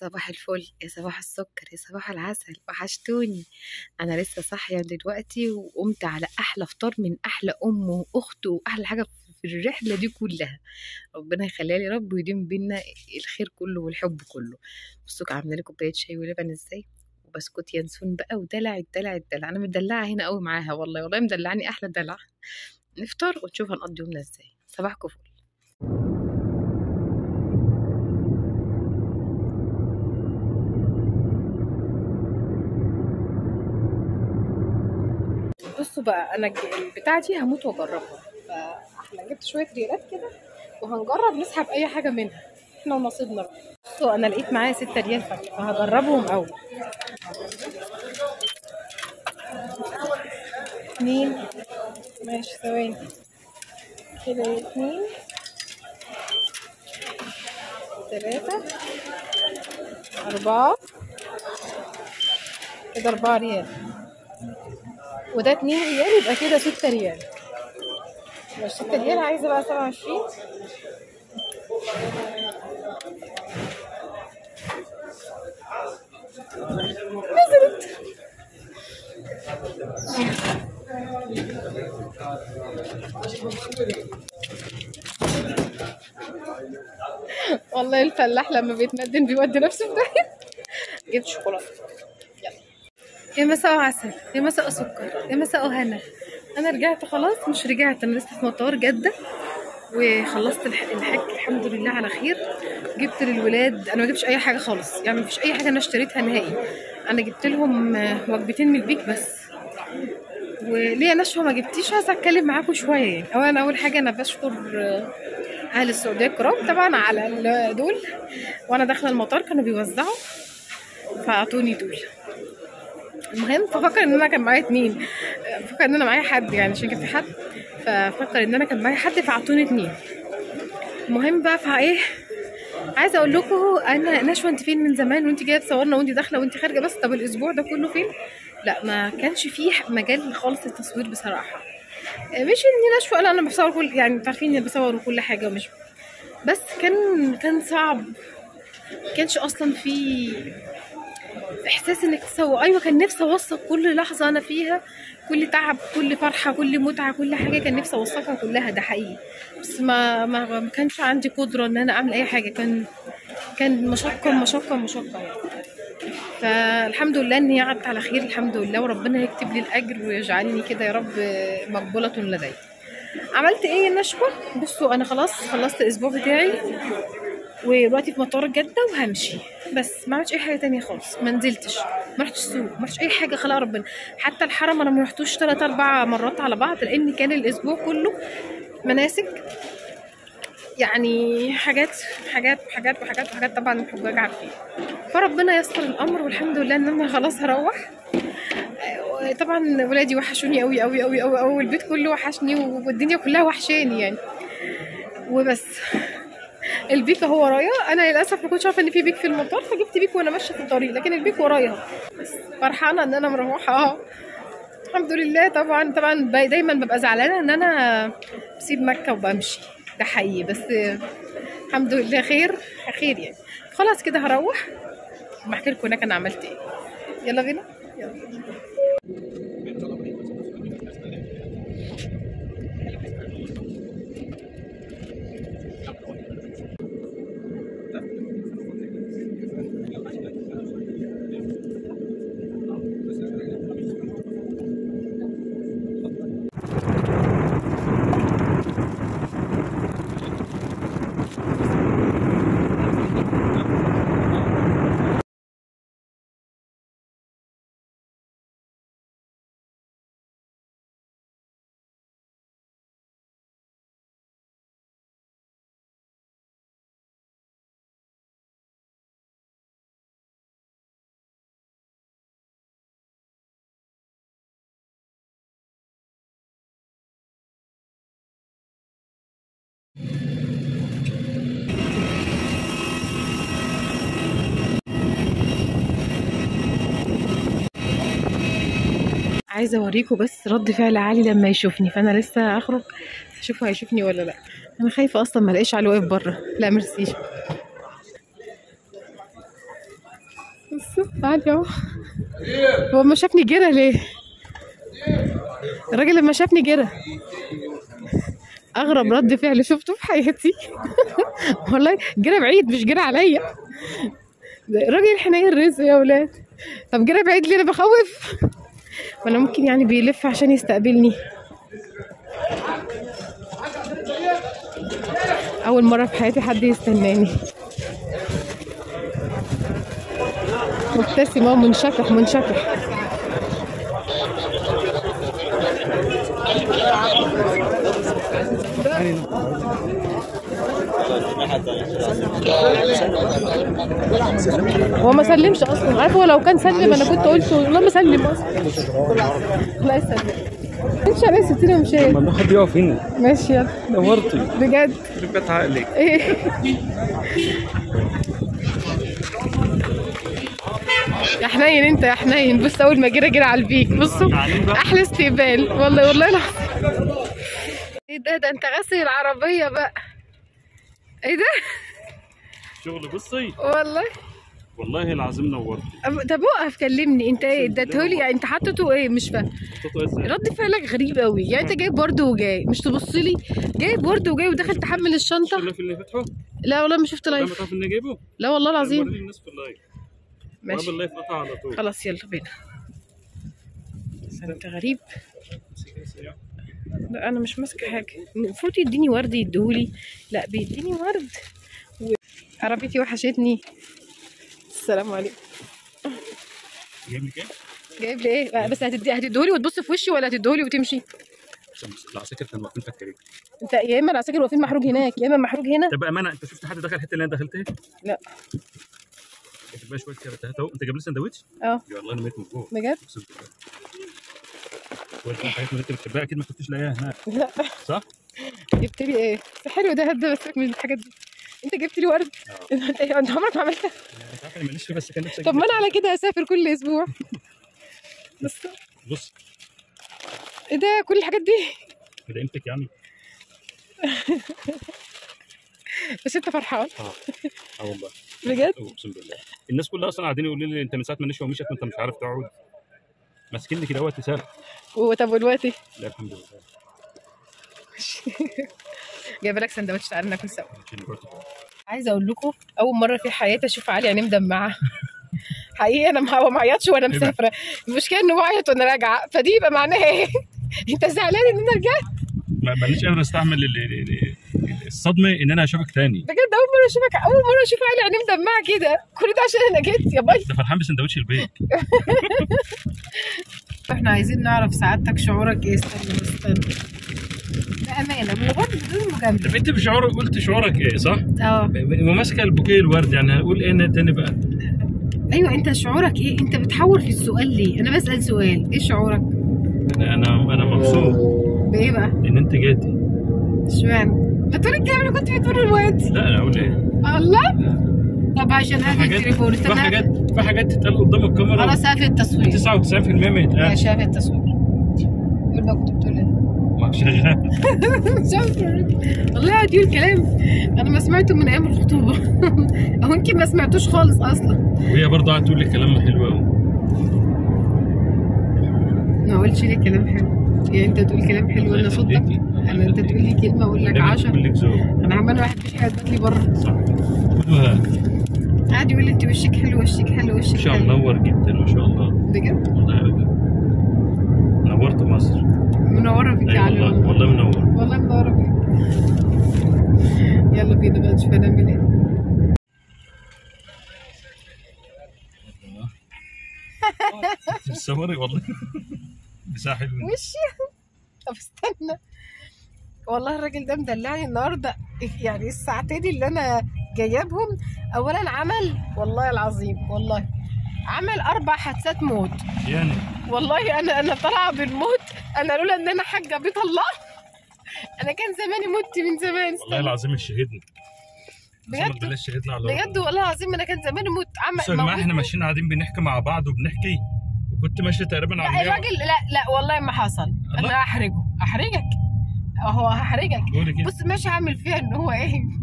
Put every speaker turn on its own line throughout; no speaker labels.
صباح الفل يا صباح السكر يا صباح العسل وحشتوني انا لسه صاحيه دلوقتي وقمت على احلى فطار من احلى ام واخت واحلى حاجه في الرحله دي كلها ربنا يخليها لي يا رب ويديم بينا الخير كله والحب كله بصوا عامله لي كوبايه شاي ولبن ازاي وبسكوت ينسون بقى ودلع الدلع الدلع انا مدلعه هنا قوي معاها والله والله مدلعني احلى دلع نفطر ونشوف هنقضي يومنا ازاي صباحكم فل بصوا بقى انا الج- البتاعه دي هموت واجربها فاحنا جبت شويه ريالات كده وهنجرب نسحب اي حاجه منها احنا ونصيبنا بقى بصوا انا لقيت معايا 6 ريال فاكهه فهجربهم اول اتنين ماشي ثواني كده اتنين تلاتة أربعة كده أربعة ريال وده اتنين ريال يبقى كده ستة ريال يبقى ستة ريال عايزة بقى سبعة وعشرين نزلت والله الفلاح لما بيتمدن بيودي نفسه في داهية جبت شوكولاتة يلا يا مساء عسل يا مساء سكر يا مساء هنا انا رجعت خلاص مش رجعت انا لسه في مطار جدة وخلصت الح- الحج الحمد لله على خير جبت للولاد انا ما جبتش اي حاجه خالص يعني مفيش اي حاجه انا اشتريتها نهائي انا جبت لهم آه، وجبتين من البيك بس وليه نشوى ما جبتيش عايزه اتكلم معاكم شويه يعني اولا اول حاجه انا بشكر آه، اهل السعوديه الكرام طبعا على ال- دول وانا داخله المطار كانوا بيوزعوا فاعطوني دول المهم ففكر ان انا كان معايا اتنين فكر ان انا معايا حد يعني عشان كان في حد ففكر ان انا كان معايا حد فاعطوني اتنين المهم بقى فايه عايزه اقول لكم انا نشوى انت فين من زمان وانت جايه تصورنا وانت داخله وانت خارجه بس طب الاسبوع ده كله فين لا ما كانش فيه مجال خالص للتصوير بصراحه مش اني نشوى لا انا بصور كل يعني انتوا عارفين اني بصور وكل حاجه ومش بس كان كان صعب كانش اصلا في احساس انك تسوي ايوه كان نفسي اوثق كل لحظه انا فيها كل تعب كل فرحه كل متعه كل حاجه كان نفسي اوثقها كلها ده حقيقي بس ما ما, ما كانش عندي قدره ان انا اعمل اي حاجه كان كان مشقه مشقه مشقه يعني فالحمد لله ان هي عدت على خير الحمد لله وربنا يكتب لي الاجر ويجعلني كده يا رب مقبوله لدي عملت ايه يا نشوى بصوا انا خلاص خلصت الاسبوع بتاعي ودلوقتي في مطار جدة وهمشي بس ما عملتش اي حاجه تانية خالص ما نزلتش ما رحتش السوق ما رحتش اي حاجه خلق ربنا حتى الحرم انا ما رحتوش ثلاث اربع مرات على بعض لان كان الاسبوع كله مناسك يعني حاجات حاجات وحاجات وحاجات وحاجات طبعا الحجاج عارفين فربنا يسر الامر والحمد لله ان انا خلاص هروح آه، طبعا ولادي وحشوني قوي قوي قوي قوي قوي والبيت كله وحشني والدنيا كلها وحشاني يعني وبس البيك اهو ورايا انا للاسف ما كنتش عارفه ان في بيك في المطار فجبت بيك وانا ماشيه في الطريق لكن البيك ورايا اهو. بس فرحانه ان انا مروحه اهو الحمد لله طبعا طبعا ب- دايما ببقى زعلانه ان انا بسيب مكه وبمشي ده حقيقي بس آه، الحمد لله خير خير يعني خلاص كده هروح بحكي لكم هناك انا عملت ايه يلا بينا يلا عايزه اوريكم بس رد فعل علي لما يشوفني فانا لسه هخرج اشوفه هيشوفني ولا لا انا خايفه اصلا ما الاقيش علي واقف بره لا ميرسي بص عادي اهو هو ما شافني جرى ليه الراجل لما شافني جرى اغرب رد فعل شفته في حياتي والله جرى بعيد مش جرى عليا ده الراجل حنين رزق يا ولاد طب جرى بعيد ليه انا بخوف ولا ممكن يعني بيلف عشان يستقبلني اول مره في حياتي حد يستناني مبتسم اهو منشكح منشكح هو ما سلمش اصلا عارف هو لو كان سلم انا كنت قلت والله ما سلم اصلا الله يسلمك انت عليه ستين ومشيت
ما حد يقف هنا
ماشي يلا
نورتي
بجد
ربيت عقلك
ايه يا حنين انت يا حنين بص اول ما جرى جرى على البيك بصوا احلى استقبال والله والله العظيم ايه ده ده انت غسل العربيه بقى ايه ده
شغل بصي
والله
والله العظيم نورتي
أب- طب وقف كلمني انت ايه اديتهولي يعني انت حاطته ايه مش فاهم
حطيته ازاي
رد فعلك غريب قوي يعني انت جايب ورد وجاي مش تبص لي جايب ورد وجاي وداخل تحمل الشنطه
اللي في اللي فتحه
لا والله ما شفت
لما
لايف
تعرف اني جايبه
لا والله العظيم
وريني الناس في اللايف
ماشي
ماشي اللايف قطع على طول
خلاص يلا بينا بس انت غريب لا انا مش ماسكه حاجه المفروض يديني ورد يديهولي لا بيديني ورد و... عربيتي وحشتني السلام عليكم
جايب لك ايه؟
جايب لي ايه بس هتدي هتديهولي وتبص في وشي ولا هتديهولي وتمشي
عشان بس العساكر كانوا واقفين فكرين
انت يا اما العساكر واقفين محروق هناك يا اما محروق هنا
طب امانه انت شفت حد دخل الحته اللي انا دخلتها؟
لا
جبت بقى شويه كارتات اهو انت جايب لي سندوتش؟
اه
يا الله انا ميت من جوه
بجد
اقسم بالله شويه كده حاجات من اللي انت بتحبها اكيد ما كنتش لاقيها هناك
لا
صح؟
جبت لي ايه بس حلو ده هدا بس من الحاجات دي انت جبت لي ورد انت انت عمرك ما عملتها
انت عارف انا ماليش فيه بس كان نفسي
طب ما انا على كده هسافر كل اسبوع بس
بص
ايه ده كل الحاجات دي
كده قيمتك يعني
بس انت فرحان
اه اه والله
بجد
اقسم بالله الناس كلها اصلا قاعدين يقولوا لي انت من ساعه ما نشوى ومشيت وانت مش عارف تقعد ماسكين لي كده وقت سهل
وطب ودلوقتي
لا الحمد لله
جايبه لك سندوتش تعالى ناكل سوا
عشان برضه
عايزه اقول لكم اول مره في حياتي اشوف علي عينيه مدمعه حقيقي انا ما هو ما عيطش وانا
إيه بقى؟
مسافره المشكله انه بعيط وانا راجعه فدي يبقى معناها ايه انت زعلان ان انا رجعت
ما مانيش قادر استحمل ال- ال- ال- الصدمه ان انا اشوفك تاني
بجد اول مره اشوفك اول مره اشوف علي عينيه مدمعه كده كل ده عشان انا جيت يا باي
ده فرحان بسندوتش البيك
احنا عايزين نعرف سعادتك شعورك ايه استنى استنى بامانه من غير بدون مجامله
طب انت بشعورك قلت شعورك ايه صح؟
اه
وماسكه البوكيه الورد يعني هنقول ايه تاني بقى؟
ايوه انت شعورك ايه انت بتحور في السؤال ليه انا بسال سؤال ايه شعورك
انا انا انا مبسوط
بايه بقى
ان انت جيتي
اشمعنى ما تقول الكلام اللي كنت بتقوله دلوقتي
لا انا اقول ايه؟
الله طب عشان
في
هذا
حاجات
التليفون
في
استنى
حاجات في حاجات تتقال قدام الكاميرا
خلاص هات التصوير
99% ما يتقال
ماشي هات التصوير قول بقى كنت بتقول ايه
ما شغال
شكرا والله قاعد يقول كلام انا ما سمعته من ايام الخطوبه او يمكن ما سمعتوش خالص اصلا
وهي برضه قاعده تقول لي كلام حلو قوي
ما قلتش لي كلام حلو يعني انت تقول كلام حلو وانا صدق انا انت تقول لي كلمه اقول لك
بقول
عشرة
لك ذوق
انا عمال واحد مش قاعد لي بره
صح خدوها
قاعد يقول لي انت وشك حلو وشك حلو
ما
وشك
شاء
حلو
الله منور جدا ما شاء الله
بجد
والله ابدا نورت مصر
منوره بيك
اي
يا علي
والله والله منور
والله منوره بيك يلا بينا بقى نشوف هنعمل ايه
تصوري والله مساحه حلوه
وشي طب استنى والله الراجل ده مدلعني النهارده يعني الساعتين اللي انا جايبهم اولا عمل والله العظيم والله عمل اربع حادثات موت
يعني
والله انا انا طالعه بالموت انا لولا ان انا حاجه بيت الله انا كان زماني مت من زمان
والله العظيم الشهدنا
بجد؟
بلاش شهدنا على
بجد والله العظيم انا كان زماني مت عمل
بصوا يا جماعه احنا
موتني.
ماشيين قاعدين بنحكي مع بعض وبنحكي وكنت ماشي تقريبا
لا
على 100
الراجل لا لا والله ما حصل
الله.
انا هحرجه احرجك هو هحرجك
قولي كده
بص ماشي عامل فيها ان هو ايه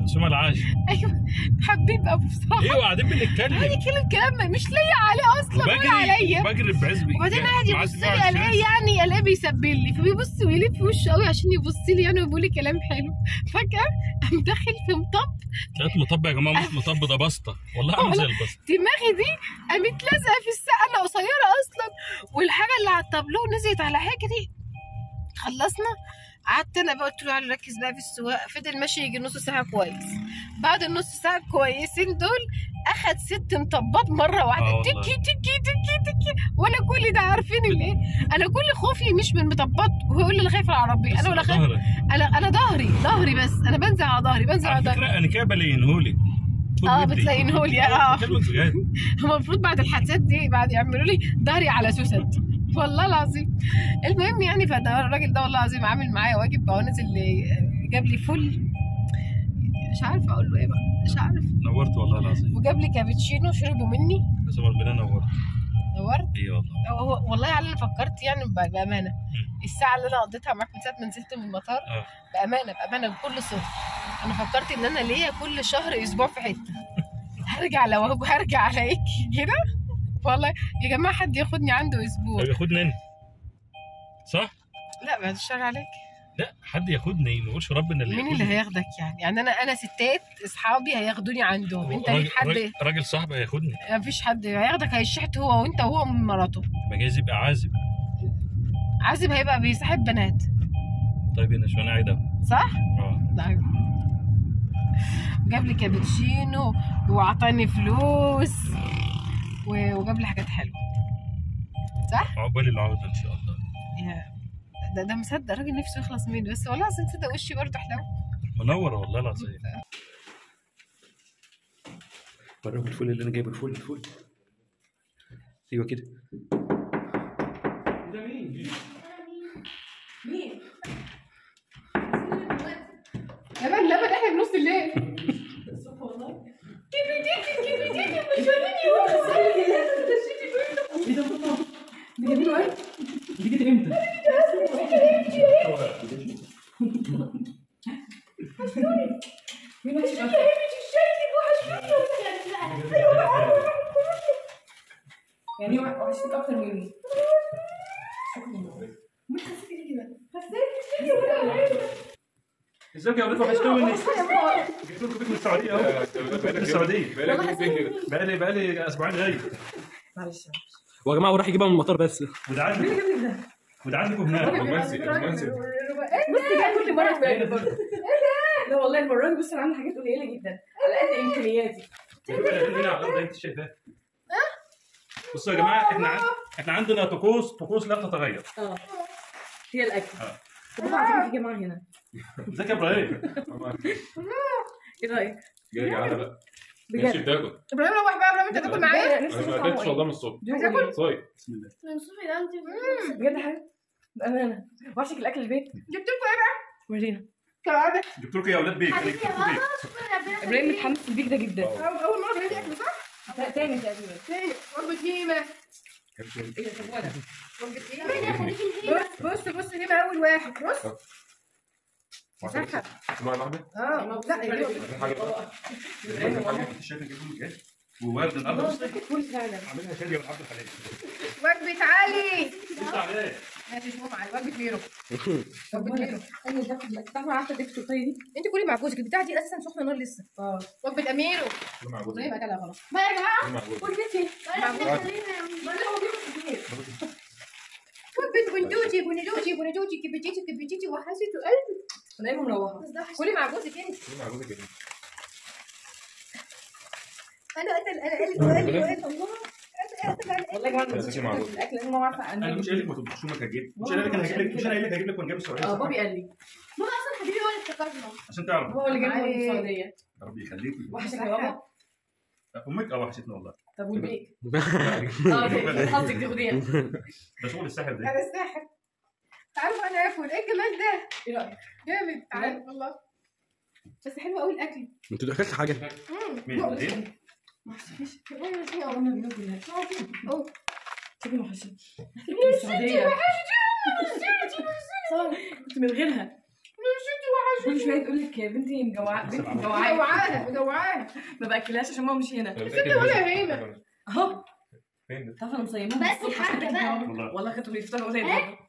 بس ما العاش
ايوه حبيب ابو بصراحه
ايوه قاعدين بنتكلم
يتكلم كلام مش لاقي عليه اصلا ولا
بجري
عليا
بجري بعز
وبعدين قاعد يبص لي الاقيه يعني الاقيه بيسبل لي فبيبص ويلف وشه قوي عشان يبص لي يعني ويقول لي كلام حلو فجاه قام داخل في مطب
ثلاث مطب يا جماعه مش مطب ده بسطه والله عامل زي البسطه
دماغي دي قامت لازقه في السقه انا قصيره اصلا والحاجه اللي على الطابلو نزلت على حاجتي خلصنا قعدت انا بقى قلت له تعالى ركز بقى في السواقه فضل ماشي يجي نص ساعه كويس بعد النص ساعه كويسين دول اخد ست مطبات مره
آه
واحده
والله.
تكي تكي تكي تكي وانا كل ده عارفين الايه انا كل خوفي مش من مطبات وهو يقول لي انا خايف على العربيه انا ولا خايف
ظهرك.
انا انا ظهري ظهري بس انا بنزل على ظهري بنزل على
على
ظهري
فكره انا كده بلاقيهولك خد
اه
ودي.
بتلاقينهولي اه
بكلمك بجد
هو المفروض بعد الحادثات دي بعد يعملوا لي ظهري على سوست والله العظيم المهم يعني فده الراجل ده والله العظيم عامل معايا واجب بقى نزل جاب لي فل مش عارفه اقول له ايه بقى مش عارف
نورت والله العظيم
وجاب لي كابتشينو شربوا مني
بس ربنا نورت
نورت
اي والله
هو- هو- والله على اللي فكرت يعني ب- بامانه الساعه اللي انا قضيتها معاك من ساعه ما نزلت من المطار
اه
بامانه بامانه بكل صدق انا فكرت ان انا ليا كل شهر اسبوع في حته هرجع لو هرجع الاقيك كده والله يا جماعه حد ياخدني عنده اسبوع
طب ياخدني انا صح؟
لا بعد الشر عليك
لا حد ياخدني ما يقولش ربنا اللي
مين اللي
ياخدني.
هياخدك يعني يعني انا انا ستات اصحابي هياخدوني عندهم انت
راجل-
ليك حد
راجل- راجل صاحبي هياخدني
مفيش حد هياخدك هيشحت هو وانت وهو من مراته
يبقى جايز يبقى عازب
عازب هيبقى بيصاحب بنات
طيب انا شو انا قاعد اهو
صح؟
اه
لا. جاب لي كابتشينو وعطاني فلوس و- وجاب لي حاجات حلوه صح؟
عقبال العوده ان شاء الله
يا ده ده مصدق راجل نفسه يخلص مني بس والله العظيم تصدق وشي برضه حلو
منور والله العظيم وريهم الفول اللي انا جايبه الفول الفول ايوه كده ده مين؟
مين؟ لبن لبن احنا بنص الليل كبديتي كبديتي مش
دي جميلة أوي دي جت امتى؟ مين وحش أكتر؟ يعني وح- وحشتك أكتر مني
ازيك يا ولاد وحشتوني جبت لكم بيت من السعوديه اهو من السعوديه بقالي بقالي اسبوعين غايب
معلش
ويا جماعه وراح يجيبها من المطار بس
وده عندكم وده عندكم هناك
رومانسي رومانسي
بص جاي كل مرة تبان برضه لا والله المرة دي بص أنا عاملة حاجات قليلة جدا على قد إمكانياتي
هنا على الارض انت شايفاه بصوا يا جماعه احنا عن- احنا عندنا طقوس طقوس لا تتغير
اه هي الأكل
آه.
طب ما عايزين في جماعة هنا
ازيك يا ابراهيم
إيه رأيك؟
جاي على بقى نفسي
بجد
بتاكل
ابراهيم روح بقى ابراهيم انت تاكل معايا
نفسي
انا
أشوف
ما
طعمه
اكلتش
إيه.
والله من الصبح
دوق إيه؟
صايم
بسم الله
بجد حاجة بأمانة وحشك الأكل البيت
جبت لكم ايه بقى؟
ورينا
كالعاده
جبت لكم يا اولاد بيك انا جبت لكم بيك
إبراهيم متحمس البيك ده جدا
أول أول مرة بنادي أكل صح؟
لا، تاني تقريبا
تاني وجبة هيمة
إيه ده طب ولا
وجبة هيمة بص بص بص هيمة أول واحد بص مسكر
اسمع واحده
اه لا يا جماعة.
في حاجه بقى
انت شايف جبت لكم ايه وورد النهارده بص
فول فعلا
عاملها شاديه والعبد الحلال
وجبة علي
لسه عليه
ماشي مش مهم علي وجبة ميرو وجبة ميرو
أيوة ده تعرف عارفة دي التورتيه دي؟
انت كلي مع جوزك البتاعة دي اساسا سخنة نار لسه
اه
وجبة اميرو
مع جوزي
زي ما اكلها خلاص
ما يا جماعة
مع جوزي
فول بيتي
مع جوزك.
ما لا هو بياكل كتير
وجبة بندوتي بندوتي بندوتي كبتيتي كبتيتي وحسيته قلبي
أنا قايمة مروحة
كلي مع جوزك انت
مع جوزي كده
انا قتل انا قلبي وقلبي وقلبي الله قتل قتل
والله يا جماعة
لا، تاكل مع
أنا
جوزي.
الأكل لأن ما عارفة
انا
أنا
مش قايل لك ما تطبخش امك هتجيب مش قايل لك انا هجيب لك مش انا قايل لك هجيب لك ونجيب السعوديه
اه بابي قال لي
ماما اصلا حبيبي هو اللي افتكرنا
عشان تعرف
هو اللي جابني من
علي.
السعودية
يا رب يخليكي
وحشك يا بابا
امك اه وحشتنا والله
طب والبيك اه دي قصدك تاخديها
ده شغل الساحر ده
انا الساحر تعالوا انا اكل ايه الجمال ده
ايه رأيك؟
جامد تعال والله بس حلو قوي الاكل
انتوا اكلت حاجه
امم
مين بعدين
أوه.
شكلي وحشتني السعودية كنت من غيرها كل شويه تقول لك يا بنتي مجوعه بنتي مجوعه
مجوعاها مجوعاها
ما باكلهاش عشان ماما مش هنا
ولا هنا.
اهو
فين ده؟
تعرف انا مصيمه
بس حاجة بقى.
والله
والله كنتوا بيفطروا زي النهارده